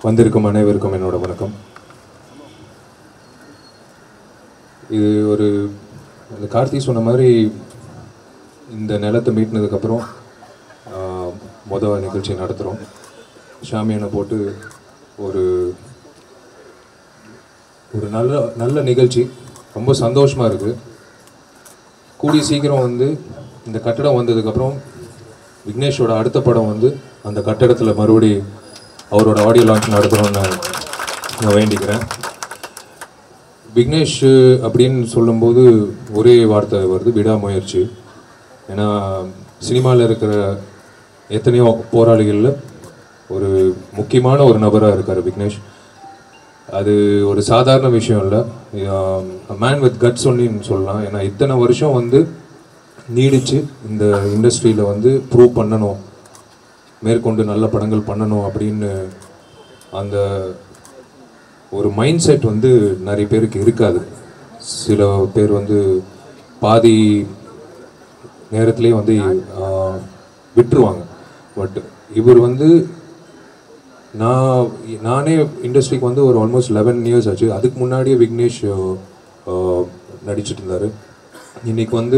வந்திருக்கும் அனைவருக்கும் என்னோட வணக்கம் இது ஒரு அந்த கார்த்தி சொன்ன மாதிரி இந்த நிலத்தை மீட்டினதுக்கப்புறம் மொதல் நிகழ்ச்சி நடத்துகிறோம் ஷாமியானை போட்டு ஒரு ஒரு நல்ல நல்ல நிகழ்ச்சி ரொம்ப சந்தோஷமாக இருக்குது கூடிய சீக்கிரம் வந்து இந்த கட்டடம் வந்ததுக்கப்புறம் விக்னேஷோட அடுத்த படம் வந்து அந்த கட்டடத்தில் மறுபடி அவரோட ஆடியோ லான்ச் நடத்தணும்னு நான் நான் வேண்டிக்கிறேன் விக்னேஷ் அப்படின்னு சொல்லும்போது ஒரே வார்த்தை வருது விடாமுயற்சி ஏன்னா சினிமாவில் இருக்கிற எத்தனையோ போராளிகளில் ஒரு முக்கியமான ஒரு நபராக இருக்கார் விக்னேஷ் அது ஒரு சாதாரண விஷயம் இல்லை மேன் வித் கட்ஸ் ஒன்லின்னு சொல்லலாம் ஏன்னா இத்தனை வருஷம் வந்து நீடிச்சு இந்த இண்டஸ்ட்ரியில் வந்து ப்ரூவ் பண்ணணும் மேற்கொண்டு நல்ல படங்கள் பண்ணணும் அப்படின்னு அந்த ஒரு மைண்ட் செட் வந்து நிறைய பேருக்கு இருக்காது சில பேர் வந்து பாதி நேரத்திலே வந்து ஆஹ், விட்டுருவாங்க பட் இவர் வந்து நான் நானே இண்டஸ்ட்ரிக்கு வந்து ஒரு ஆல்மோஸ்ட் லெவன் இயர்ஸ் ஆச்சு அதுக்கு முன்னாடியே விக்னேஷ் ஆஹ், நடிச்சிட்டு இருந்தார் இன்னைக்கு வந்து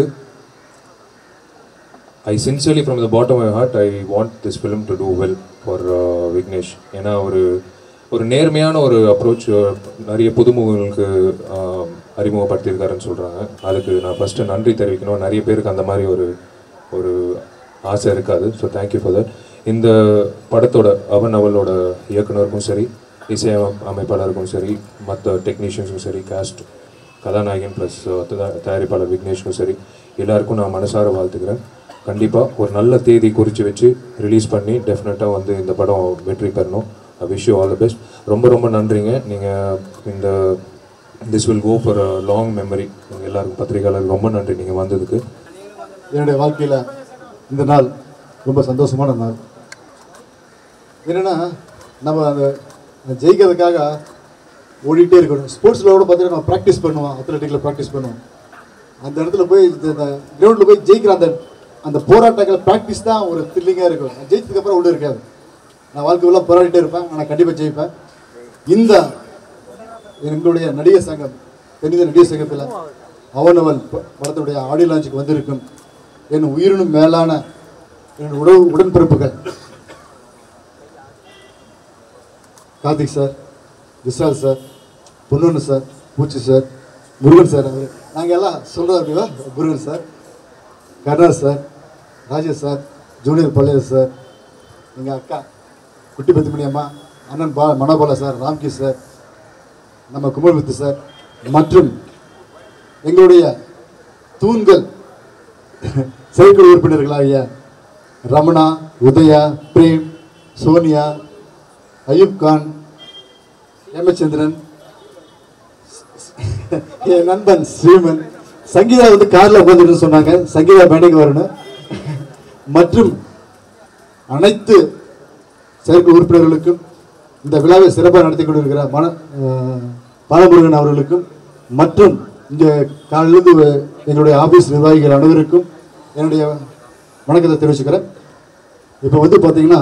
I sincerely from the bottom my heart I want this film to do well for Vignesh ஏன்னா ஒரு ஒரு நேர்மையான ஒரு அப்ரோச் நிறைய புதுமுகங்களுக்கு ஆஹ், அறிமுகப்படுத்தியிருக்காருன்னு சொல்கிறாங்க அதுக்கு நான் ஃபஸ்ட்டு நன்றி தெரிவிக்கணும் நிறைய பேருக்கு அந்த மாதிரி ஒரு ஒரு ஆசை இருக்காது ஸோ தேங்க்யூ ஃபார் தட் இந்த படத்தோட அவன் அவளோட இயக்குனருக்கும் சரி இசை அமைப்பாளருக்கும் சரி மற்ற டெக்னீஷியன்ஸுக்கும் சரி காஸ்ட் கதாநாயகன் ப்ளஸ் தயாரிப்பாளர் விக்னேஷ்க்கும் சரி எல்லாருக்கும் நான் மனசார வாழ்த்துக்கிறேன் கண்டிப்பாக ஒரு நல்ல தேதி குறித்து வச்சு ரிலீஸ் பண்ணி டெஃபினட்டாக வந்து இந்த படம் வெற்றி பெறணும் I wish you all the best ரொம்ப ரொம்ப நன்றிங்க நீங்கள் இந்த this will go for long memory உங்கள் எல்லாருக்கும் பத்திரிகையாளருக்கு ரொம்ப நன்றி நீங்கள் வந்ததுக்கு என்னுடைய வாழ்க்கையில் இந்த நாள் ரொம்ப சந்தோஷமான நாள் என்னென்னா நம்ம அந்த ஜெயிக்கிறதுக்காக ஓடிட்டே இருக்கணும் ஸ்போர்ட்ஸில் கூட பார்த்தீங்கன்னா நம்ம ப்ராக்டிஸ் பண்ணுவோம் அத்லெட்டிக்கில் ப்ராக்டிஸ் பண்ணுவோம் அந்த இடத்துல போய் இந்த இந்த கிரவுண்டில் போய் ஜெயிக்கிற அந்த அந்த போராட்டங்கள் ப்ராக்டிஸ் தான் ஒரு த்ரில்லிங்காக இருக்கும் ஜெயிச்சதுக்கப்புறம் ஒன்றும் இருக்காது நான் வாழ்க்கை ஃபுல்லாக போராடிட்டே இருப்பேன் ஆனால் கண்டிப்பாக ஜெயிப்பேன் இந்த எங்களுடைய நடிகர் சங்கம் தென்னிந்திய நடிகர் சங்கத்தில் அவனவன் ப- படத்துடைய ஆடியோ லான்ச்சுக்கு வந்திருக்கும் என் உயிரினும் மேலான என் உடவு உடன்பிறப்புகள் கார்த்திக் சார் விஷால் சார் பொன்னொன்னு sir Poochi sir Murugan sir அவர் நாங்கள் எல்லாம் சொல்கிறோம் அப்படிவா முருகன் சார் கர்ணர் சார் ராஜேஷ் சார் ஜூனியர் பள்ளையர் சார் எங்கள் அக்கா குட்டி பத்திமணி அம்மா அண்ணன் பா மனோபாலா சார் ராம்கி சார் நம்ம குமரமுத்து சார் மற்றும் எங்களுடைய தூண்கள் செயற்குழு உறுப்பினர்களாகிய ரமணா உதயா பிரேம் சோனியா அயூப் கான் ஹேமச்சந்திரன் என் நண்பன் ஸ்ரீமன் சங்கீதா வந்து கார்ல உட்காந்துட்டு சொன்னாங்க சங்கீதா பேண்டைக்கு வரணும் மற்றும் அனைத்து செயற்குழு உறுப்பினர்களுக்கும் இந்த விழாவை சிறப்பாக நடத்தி கொண்டிருக்கிற மன அஹ், பாலமுருகன் அவர்களுக்கும் மற்றும் இங்கே காலையிலிருந்து எங்களுடைய ஆபீஸ் நிர்வாகிகள் அனைவருக்கும் என்னுடைய வணக்கத்தை தெரிவிச்சுக்கிறேன் இப்போ வந்து பார்த்தீங்கன்னா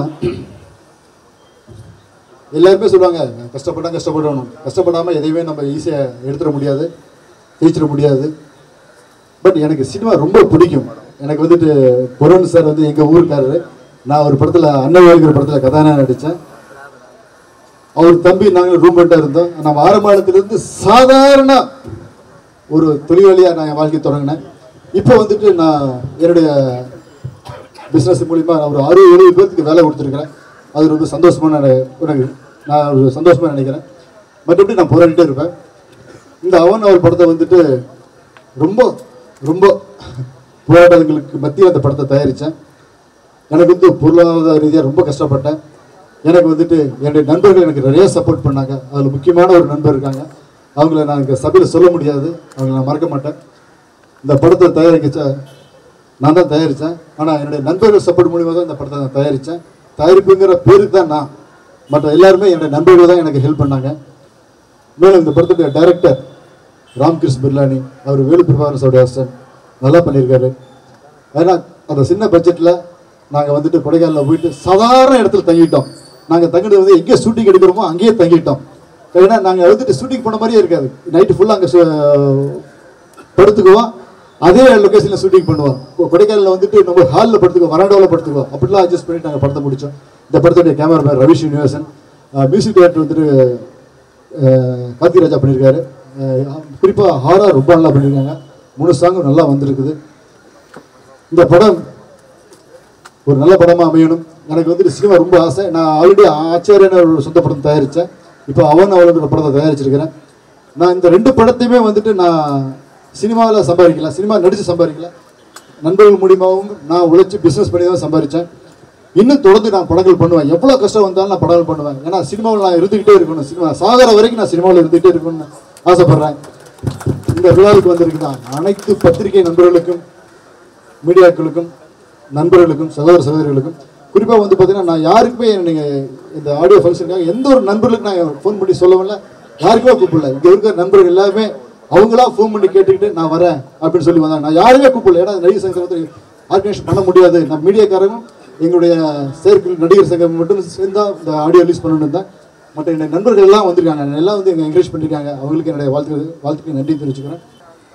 எல்லாருமே சொல்லுவாங்க கஷ்டப்பட்டா கஷ்டப்படணும் கஷ்டப்படாமல் எதையுமே நம்ம ஈஸியாக எடுத்துட முடியாது ஜெயிச்சிட முடியாது பட் எனக்கு சினிமா ரொம்ப பிடிக்கும் எனக்கு வந்துட்டு பொருண் சார் வந்து எங்கள் ஊருக்காரரு நான் ஒரு படத்தில் அன்னவாழ்கிற படத்தில் கதாநாயகன் நடித்தேன் அவர் தம்பி நாங்கள் ரூம்மேட்டாக இருந்தோம் நம்ம ஆரம்பத்திலிருந்து சாதாரண ஒரு தொழிலாளியாக நான் என் வாழ்க்கை தொடங்கினேன் இப்போ வந்துட்டு நான் என்னுடைய பிஸ்னஸ் மூலிமா நான் ஒரு அறுபது எழுபது பேர்த்துக்கு வேலை கொடுத்துருக்கிறேன் அது ரொம்ப சந்தோஷமான எனக்கு நான் ஒரு சந்தோஷமாக நினைக்கிறேன் மற்றபடி நான் போராடிட்டே இருப்பேன் இந்த அவன் அவர் படத்தை வந்துட்டு ரொம்ப ரொம்ப போராட்டங்களுக்கு மத்தியில் அந்த படத்தை தயாரித்தேன் எனக்கு வந்து பொருளாதார ரீதியாக ரொம்ப கஷ்டப்பட்டேன் எனக்கு வந்துட்டு என்னுடைய நண்பர்கள் எனக்கு நிறைய சப்போர்ட் பண்ணாங்க அதில் முக்கியமான ஒரு நண்பர் இருக்காங்க அவங்கள நான் இங்கே சபையில் சொல்ல முடியாது அவங்கள நான் மறக்க மாட்டேன் இந்த படத்தை தயாரிக்கச்ச நான் தான் தயாரித்தேன் ஆனால் என்னுடைய நண்பர்கள் சப்போர்ட் மூலியமாக தான் இந்த படத்தை நான் தயாரித்தேன் தயாரிப்புங்கிற பேருக்கு தான் நான் மற்ற எல்லாருமே என்னுடைய நண்பர்கள் தான் எனக்கு ஹெல்ப் பண்ணாங்க மேலும் இந்த படத்துடைய டைரக்டர் ராம்கிருஷ்ண பிர்லானி அவர் வேலு பிரபாகரன் சாருடைய அசிஸ்டன்ட் நல்லா பண்ணியிருக்காரு ஏன்னா அந்த சின்ன பட்ஜெட்டில் நாங்கள் வந்துட்டு கொடைக்கானலில் போயிட்டு சாதாரண இடத்துல தங்கிட்டோம் நாங்கள் தங்கினது வந்து எங்கே ஷூட்டிங் எடுக்கிறோமோ அங்கேயே தங்கிட்டோம் ஏன்னா நாங்கள் வந்துட்டு ஷூட்டிங் போன மாதிரியே இருக்காது நைட்டு ஃபுல்லாக அங்கே படுத்துக்குவோம் அதே லொக்கேஷனில் ஷூட்டிங் பண்ணுவோம் கொ- கொடைக்கானல்ல வந்துட்டு நம்ம ஹாலில் படுத்துக்குவோம் வராண்டாவில் படுத்துக்குவோம் அப்படிலாம் அட்ஜஸ்ட் பண்ணி நாங்கள் படத்தை முடித்தோம் இந்த படத்துடைய cameraman Ravi Srinivasan music director வந்துட்டு அஹ், கார்த்திக் ராஜா பண்ணியிருக்காரு குறிப்பாக ஹாரா ரொம்ப நல்லா பண்ணியிருக்காங்க மூணு சாங்கும் நல்லா வந்திருக்குது இந்த படம் ஒரு நல்ல படமாக அமையணும் எனக்கு வந்துட்டு சினிமா ரொம்ப ஆசை நான் ஆல்ரெடி ஆச்சாரியன ஒரு சொந்த படம் தயாரித்தேன் இப்போ அவன் அவளுக்கு ஒரு படத்தை தயாரிச்சிருக்கிறேன் நான் இந்த ரெண்டு படத்தையுமே வந்துட்டு நான் சினிமாவில் சம்பாதிக்கல சினிமா நடித்து சம்பாதிக்கல நண்பர்கள் மூலியமாகவும் நான் உழைச்சி பிஸ்னஸ் பண்ணி தான் சம்பாதிச்சேன் இன்னும் தொடர்ந்து நான் படங்கள் பண்ணுவேன் எவ்வளோ கஷ்டம் வந்தாலும் நான் படங்கள் பண்ணுவேன் ஏன்னா சினிமாவில் நான் இருந்துக்கிட்டே இருக்கணும் சினிமா சாகர வரைக்கும் நான் சினிமாவில் இருந்துகிட்டே இருக்கணும்னு ஆசைப்பட்றேன் இந்த விழாவுக்கு வந்திருக்குதான் அனைத்து பத்திரிகை நண்பர்களுக்கும் மீடியாக்களுக்கும் நண்பர்களுக்கும் சகோதர சகோதரிகளுக்கும் குறிப்பாக வந்து பார்த்தீங்கன்னா நான் யாருக்குமே நீங்கள் இந்த ஆடியோ ஃபங்க்ஷனுக்காக எந்த ஒரு நண்பர்களுக்கு நான் ஃபோன் பண்ணி சொல்லவில்லை யாருக்குமே கூப்பிடல இங்கே இருக்கிற நண்பர்கள் எல்லாருமே அவங்களா ஃபோன் பண்ணி கேட்டுக்கிட்டு நான் வரேன் அப்படின்னு சொல்லி வந்தாங்க நான் யாருமே கூப்பிடல ஏன்னா நடிகர் சங்கத்தில் ஆர்கனைசேஷன் பண்ண முடியாது நம்ம மீடியாக்காரங்களும் எங்களுடைய செயற்குழு நடிகர் சங்கம் மட்டும் சேர்ந்தா இந்த ஆடியோ ரிலீஸ் பண்ணணும்னு தான் மற்ற என்னுடைய நண்பர்கள் எல்லாம் வந்திருக்காங்க எல்லாம் வந்து எங்களை என்கரேஜ் பண்ணியிருக்காங்க அவங்களுக்கு என்னுடைய வாழ்த்துக்கள் வாழ்த்துக்கள் நன்றி தெரிவிச்சுக்கிறேன்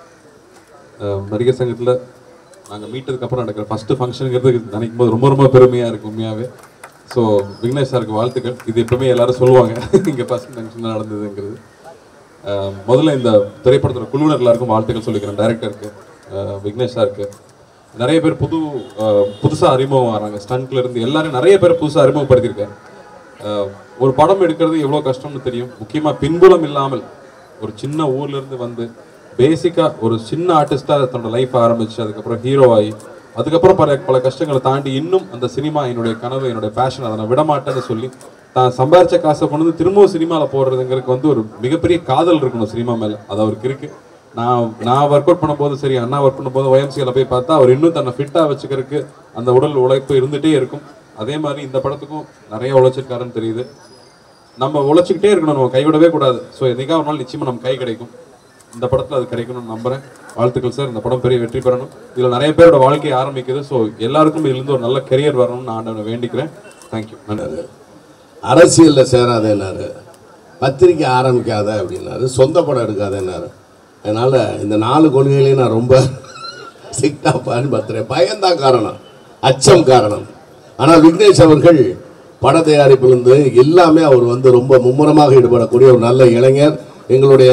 அஹ் நடிகர் சங்கத்தில் நாங்கள் மீட்டதுக்கு அப்புறம் நடக்கிற ஃபர்ஸ்ட் ஃபங்க்ஷனுங்கிறது நினைக்கும் போது ரொம்ப ரொம்ப பெருமையாக இருக்கு உண்மையாகவே ஸோ விக்னேஷ் சாருக்கு வாழ்த்துக்கள் இது எப்பவுமே எல்லாரும் சொல்லுவாங்க இங்கே ஃபர்ஸ்ட் ஃபங்க்ஷன் நடந்ததுங்கிறது அஹ் முதல்ல இந்த திரைப்படத்தோட குழுவினர் எல்லாருக்கும் வாழ்த்துக்கள் சொல்லிக்கிறேன் டைரக்டருக்கு விக்னேஷ் சாருக்கு நிறைய பேர் புது புதுசாக அறிமுகம் ஆகிறாங்க ஸ்டண்ட்ல இருந்து எல்லாரும் நிறைய பேர் புதுசாக அறிமுகப்படுத்தியிருக்கேன் அஹ் ஒரு படம் எடுக்கிறது எவ்வளோ கஷ்டம்னு தெரியும் முக்கியமாக பின்புலம் இல்லாமல் ஒரு சின்ன ஊர்ல இருந்து வந்து பேசிக்காக ஒரு சின்ன ஆர்டிஸ்டாக தன்னோட லைஃப் ஆரம்பிச்சு அதுக்கப்புறம் ஹீரோ ஆகி அதுக்கப்புறம் பல பல கஷ்டங்களை தாண்டி இன்னும் அந்த சினிமா என்னுடைய கனவு என்னுடைய பேஷன் அதை நான் விட மாட்டேன்னு சொல்லி தான் சம்பாரிச்ச காசை கொண்டு வந்து திரும்பவும் சினிமாவில் போடுறதுங்கிறதுக்கு வந்து ஒரு மிகப்பெரிய காதல் இருக்கணும் சினிமா மேலே அது அவருக்கு இருக்கு நான் நான் ஒர்க் அவுட் பண்ணும்போது சரி அண்ணா ஒர்க் பண்ணும்போது ஒயம்சியில் போய் பார்த்தா அவர் இன்னும் தன்னை ஃபிட்டாக வச்சுக்கிறதுக்கு அந்த உடல் உழைப்பு இருந்துகிட்டே இருக்கும் அதே மாதிரி இந்த படத்துக்கும் நிறைய உழைச்சிருக்காருன்னு தெரியுது நம்ம உழைச்சிக்கிட்டே இருக்கணும் நம்ம கைவிடவே கூடாது ஸோ என்னைக்கா ஒரு நாள் நிச்சயமா நம்ம கை கிடைக்கும் இந்த படத்தில் அது கிடைக்கணும்னு நம்புறேன் வாழ்த்துக்கள் சார் இந்த படம் பெரிய வெற்றி பெறணும் இதில் நிறைய பேரோட வாழ்க்கை ஆரம்பிக்குது ஸோ எல்லாருக்கும் இதுலேருந்து ஒரு நல்ல கெரியர் வரணும்னு நான் ஆண்டவனை வேண்டிக்கிறேன் தேங்க்யூ நன்றி அரசியல்ல சேராதேன்னாரு பத்திரிக்கை ஆரம்பிக்காத அப்படின்னாரு சொந்த படம் எடுக்காதேன்னாரு அதனால இந்த நாலு கொள்கைகளையும் நான் ரொம்ப ஸ்ட்ரிக்டாக பயன்படுத்துகிறேன் பயம்தான் காரணம் அச்சம் காரணம் ஆனால் விக்னேஷ் அவர்கள் பட தயாரிப்பிலிருந்து எல்லாமே அவர் வந்து ரொம்ப மும்முரமாக ஈடுபடக்கூடிய ஒரு நல்ல இளைஞர் எங்களுடைய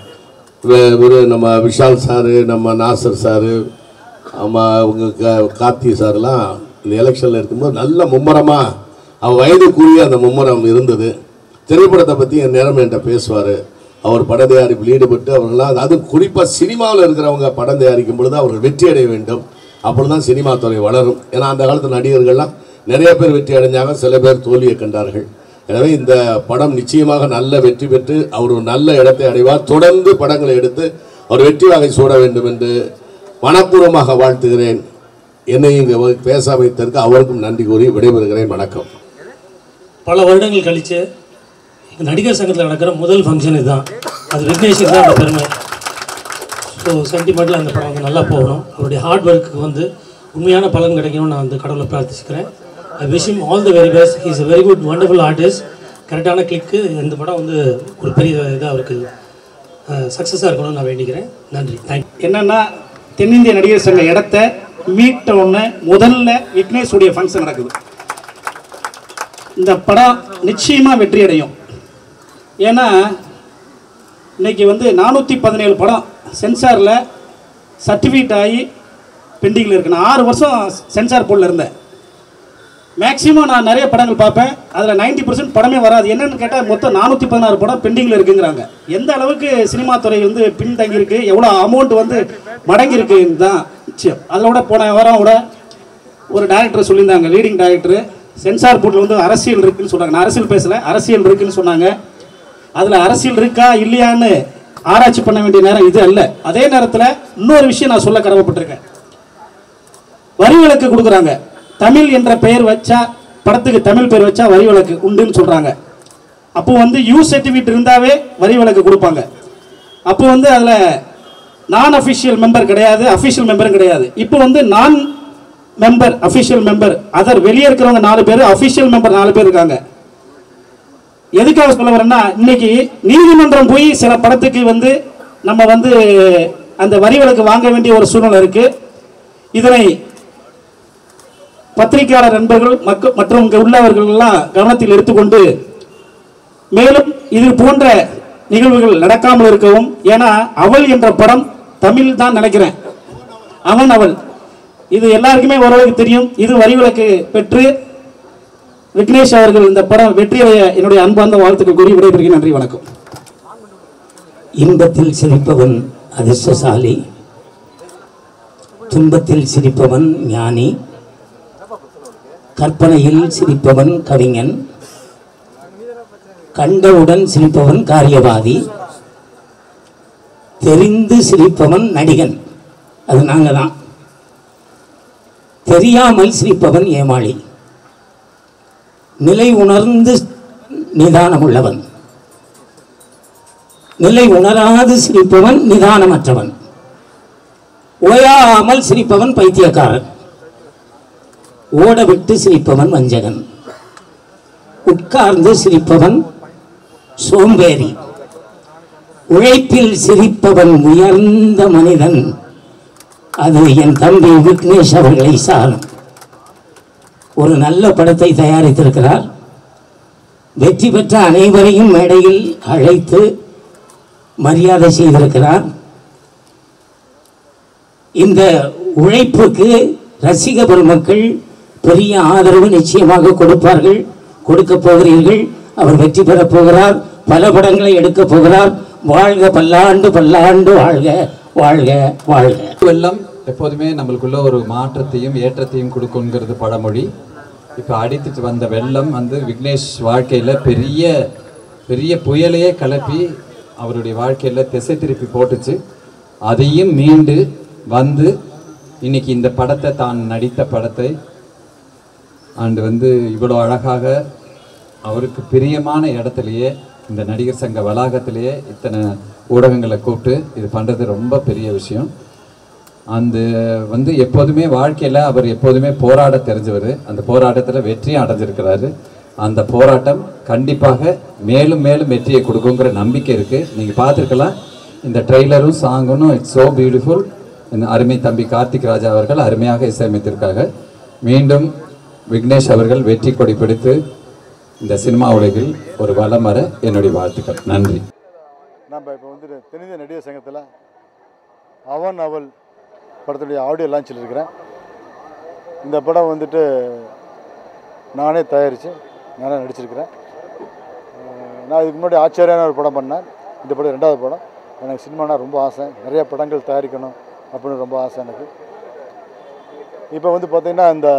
வே- ஒரு நம்ம விஷால் சாரு நம்ம நாசர் சாரு ஆமா அவங்க கா- கார்த்தி சார்லாம் இந்த எலெக்ஷனில் இருக்கும்போது நல்ல மும்முரமாக அவர் வயதுக்குரிய அந்த மும்முரம் இருந்தது திரைப்படத்தை பற்றி என் நேரம் என்கிட்ட பேசுவார் அவர் பட தயாரிப்பில் ஈடுபட்டு அவர்களாம் அது குறிப்பாக சினிமாவில் இருக்கிறவங்க படம் தயாரிக்கும் பொழுது அவர்கள் வெற்றி அடைய வேண்டும் அப்பொழுது தான் சினிமா துறை வளரும் ஏன்னா அந்த காலத்து நடிகர்கள்லாம் நிறைய பேர் வெற்றி அடைஞ்சாங்க சில பேர் தோல்வியை கண்டார்கள் எனவே இந்த படம் நிச்சயமாக நல்ல வெற்றி பெற்று அவர் ஒரு நல்ல இடத்தை அடைவார் தொடர்ந்து படங்களை எடுத்து அவர் வெற்றி வாகை சூட வேண்டும் என்று மனப்பூர்வமாக வாழ்த்துகிறேன் என்னை இங்கே பேச வைத்ததற்கு அவருக்கும் நன்றி கூறி விடைபெறுகிறேன் வணக்கம் பல வருடங்கள் கழிச்சு நடிகர் சங்கத்தில் நடக்கிற முதல் ஃபங்க்ஷன் இதுதான் அது விக்னேஷுக்கு தான் அந்த பெருமை ஸோ சென்டிமெண்ட்டில் அந்த படம் வந்து நல்லா போகணும் அவருடைய ஹார்ட் ஒர்க்குக்கு வந்து உண்மையான பலன் கிடைக்கணும்னு நான் அந்த கடவுளை பிரார்த்திச்சுக்கிறேன் I wish him all the very best he's a very good wonderful artist கரெக்டான கிளிக்கு இந்த படம் வந்து ஒரு பெரிய இதாக அவருக்கு சக்ஸஸாக இருக்கணும்னு நான் வேண்டிக்கிறேன் நன்றி தேங்க்யூ என்னன்னா தென்னிந்திய நடிகர் சங்க இடத்த மீட்ட உடனே முதல்ல விக்னேஷுடைய ஃபங்க்ஷன் நடக்குது இந்த படம் நிச்சயமா வெற்றி அடையும் ஏன்னா இன்னைக்கு வந்து நானூற்றி பதினேழு படம் சென்சாரில் சர்டிஃபிகேட் ஆகி பெண்டிங்கில் இருக்கு நான் ஆறு வருஷம் சென்சார் போர்டில் இருந்தேன் மேக்ஸிமம் நான் நிறைய படங்கள் பார்ப்பேன் அதில் 90% பர்சன்ட் படமே வராது என்னன்னு கேட்டால் மொத்தம் நானூற்றி பதினாறு படம் பெண்டிங்கில் இருக்குங்கிறாங்க எந்த அளவுக்கு சினிமா துறை வந்து பின்தங்கி இருக்கு எவ்வளோ அமௌண்ட் வந்து மடங்கி இருக்குன்னு தான் நிச்சயம் அதோட போன வாரம் கூட ஒரு டேரக்டர் சொல்லியிருந்தாங்க லீடிங் டேரக்டர் சென்சார் போர்டில் வந்து அரசியல் இருக்குன்னு சொன்னாங்க நான் அரசியல் பேசல அரசியல் இருக்குன்னு சொன்னாங்க அதில் அரசியல் இருக்கா இல்லையான்னு ஆராய்ச்சி பண்ண வேண்டிய நேரம் இது அல்ல அதே நேரத்தில் இன்னொரு விஷயம் நான் சொல்ல கடமைப்பட்டிருக்கேன் வரி விலக்கு கொடுக்குறாங்க தமிழ் என்ற பெயர் வச்சா படத்துக்கு தமிழ் பெயர் வச்சா வரி விலக்கு உண்டுன்னு சொல்றாங்க அப்போ வந்து யூ சர்டிஃபிகேட் இருந்தாவே வரி விலக்கு கொடுப்பாங்க அப்போ வந்து அதில் நான் அஃபிஷியல் மெம்பர் கிடையாது அஃபிஷியல் மெம்பரும் கிடையாது இப்போ வந்து நான் மெம்பர் அஃபிஷியல் மெம்பர் அதர் வெளியே இருக்கிறவங்க நாலு பேர் அஃபிஷியல் மெம்பர் நாலு பேர் இருக்காங்க எதுக்காக சொல்ல வரேன்னா இன்னைக்கு நீதிமன்றம் போய் சில படத்துக்கு வந்து நம்ம வந்து அந்த வரி விலக்கு வாங்க வேண்டிய ஒரு சூழ்நிலை இருக்கு இதனை பத்திரிகையாளர் நண்பர்கள் மக்கள் மற்றும் இங்கே உள்ளவர்கள் எல்லாம் கவனத்தில் எடுத்துக்கொண்டு மேலும் இது போன்ற நிகழ்வுகள் நடக்காமல் இருக்கவும் ஏன்னா அவள் என்ற படம் தமிழ் தான் நினைக்கிறேன் அவன் அவள் இது எல்லாருக்குமே ஓரளவுக்கு தெரியும் இது வரிவிலக்கு பெற்று விக்னேஷ் அவர்கள் இந்த படம் வெற்றியடைய என்னுடைய அன்பார்ந்த வாழ்த்துக்கள் கூறி விடைபெறுகிறேன் நன்றி வணக்கம் இன்பத்தில் சிரிப்பவன் அதிர்ஷ்டசாலி துன்பத்தில் சிரிப்பவன் ஞானி கற்பனையில் சிரிப்பவன் கவிஞன் கண்டவுடன் சிரிப்பவன் காரியவாதி தெரிந்து சிரிப்பவன் நடிகன் அது நாங்க தான் தெரியாமல் சிரிப்பவன் ஏமாளி நிலை உணர்ந்து நிதானம் உள்ளவன் நிலை உணராது சிரிப்பவன் நிதானமற்றவன் ஓயாமல் சிரிப்பவன் பைத்தியக்காரன் ஓட விட்டு சிரிப்பவன் வஞ்சகன் உட்கார்ந்து சிரிப்பவன் சோம்பேறி உழைப்பில் சிரிப்பவன் உயர்ந்த மனிதன் அது என் தம்பி விக்னேஷ் அவர்களை சாரும் ஒரு நல்ல படத்தை தயாரித்திருக்கிறார் வெற்றி பெற்ற அனைவரையும் மேடையில் அழைத்து மரியாதை செய்திருக்கிறார் இந்த உழைப்புக்கு ரசிக பெருமக்கள் பெரிய ஆதரவு நிச்சயமாக கொடுப்பார்கள் கொடுக்க போகிறீர்கள் அவர் வெற்றி பெறப் போகிறார் பல படங்களை எடுக்க போகிறார் வாழ்க பல்லாண்டு பல்லாண்டு வாழ்க வாழ்க வாழ்க வெள்ளம் எப்போதுமே நம்மளுக்குள்ள ஒரு மாற்றத்தையும் ஏற்றத்தையும் கொடுக்குங்கிறது பழமொழி இப்போ அடித்துட்டு வந்த வெள்ளம் வந்து விக்னேஷ் வாழ்க்கையில் பெரிய பெரிய புயலையே கிளப்பி அவருடைய வாழ்க்கையில் திசை திருப்பி போட்டுச்சு அதையும் மீண்டு வந்து இன்னைக்கு இந்த படத்தை தான் நடித்த படத்தை அண்டு வந்து இவ்வளோ அழகாக அவருக்கு பிரியமான இடத்துலையே இந்த நடிகர் சங்க வளாகத்திலேயே இத்தனை ஊடகங்களை கூப்பிட்டு இது பண்ணுறது ரொம்ப பெரிய விஷயம் அந்த வந்து எப்போதுமே வாழ்க்கையில் அவர் எப்போதுமே போராட தெரிஞ்சவர் அந்த போராட்டத்தில் வெற்றியும் அடைஞ்சிருக்கிறாரு அந்த போராட்டம் கண்டிப்பாக மேலும் மேலும் வெற்றியை கொடுக்குங்கிற நம்பிக்கை இருக்குது நீங்கள் பார்த்துருக்கலாம் இந்த ட்ரெய்லரும் சாங்கும் இட்ஸ் ஸோ பியூட்டிஃபுல் இந்த அருமை தம்பி கார்த்திக் ராஜா அவர்கள் அருமையாக இசையமைத்திருக்காங்க மீண்டும் விக்னேஷ் அவர்கள் வெற்றி கொடி பிடித்து இந்த சினிமா உலகில் ஒரு வலம் வர என்னுடைய வாழ்த்துக்கள் நன்றி நம்ம இப்போ வந்துட்டு தென்னிந்திய நடிகர் சங்கத்தில் அவன் அவள் படத்துடைய ஆடியோ லான்ச்சில் இருக்கிறேன் இந்த படம் வந்துட்டு நானே தயாரித்து நானே நடிச்சிருக்கிறேன் அஹ் நான் இதுக்கு முன்னாடி ஆச்சரியான ஒரு படம் பண்ணேன் இந்த படம் ரெண்டாவது படம் எனக்கு சினிமானா ரொம்ப ஆசை நிறைய படங்கள் தயாரிக்கணும் அப்படின்னு ரொம்ப ஆசை எனக்கு இப்போ வந்து பார்த்திங்கன்னா இந்த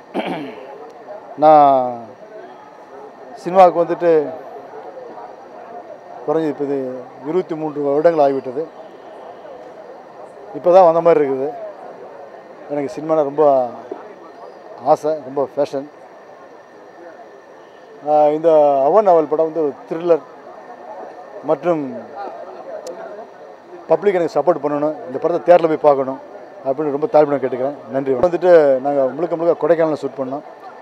நான் சினிமாவுக்கு வந்துட்டு குறைஞ்சி இப்போ இது இருபத்தி மூன்று வருடங்கள் ஆகிவிட்டது இப்போ தான் வந்த மாதிரி இருக்குது எனக்கு சினிமானா ரொம்ப ஆசை ரொம்ப ஃபேஷன் இந்த அவன் அவள் படம் வந்து த்ரில்லர் மற்றும் பப்ளிக் எனக்கு சப்போர்ட் பண்ணணும் இந்த படத்தை தேரில் போய் பார்க்கணும் அப்படின்னு ரொம்ப தாழ்மையாக கேட்டுக்கிறேன் நன்றி வந்துட்டு நாங்கள் முழுக்க முழுக்க கொடைக்கானலில் ஷூட் பண்ணோம்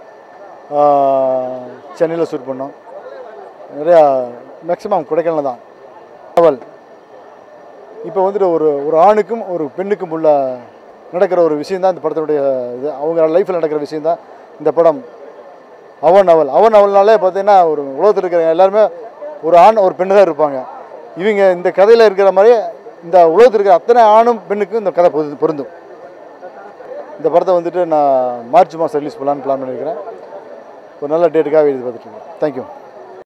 சென்னையில் ஷூட் பண்ணோம் நிறையா மேக்ஸிமம் கொடைக்கானல் தான் அவள் இப்போ வந்துட்டு ஒரு ஒரு ஆணுக்கும் ஒரு பெண்ணுக்கும் உள்ள நடக்கிற ஒரு விஷயம் தான் இந்த படத்தினுடைய இது அவங்க லைஃப்பில் நடக்கிற விஷயம் தான் இந்த படம் அவன் அவள் அவன் அவள்னாலே பார்த்தீங்கன்னா ஒரு உலகத்தில் இருக்கிற எல்லாருமே ஒரு ஆண் ஒரு பெண்ணு தான் இருப்பாங்க இவங்க இந்த கதையில் இருக்கிற மாதிரி இந்த உலகத்தில் இருக்கிற அத்தனை ஆணும் பெண்ணுக்கும் இந்த கதை பொருந்தும் பொருந்தும் இந்த படத்தை வந்துட்டு நான் மார்ச் மாதம் ரிலீஸ் பண்ணலான்னு பிளான் பண்ணியிருக்கிறேன் ஒரு நல்ல டேட்டுக்காக எழுதி பார்த்துட்ருக்கேன் தேங்க்யூ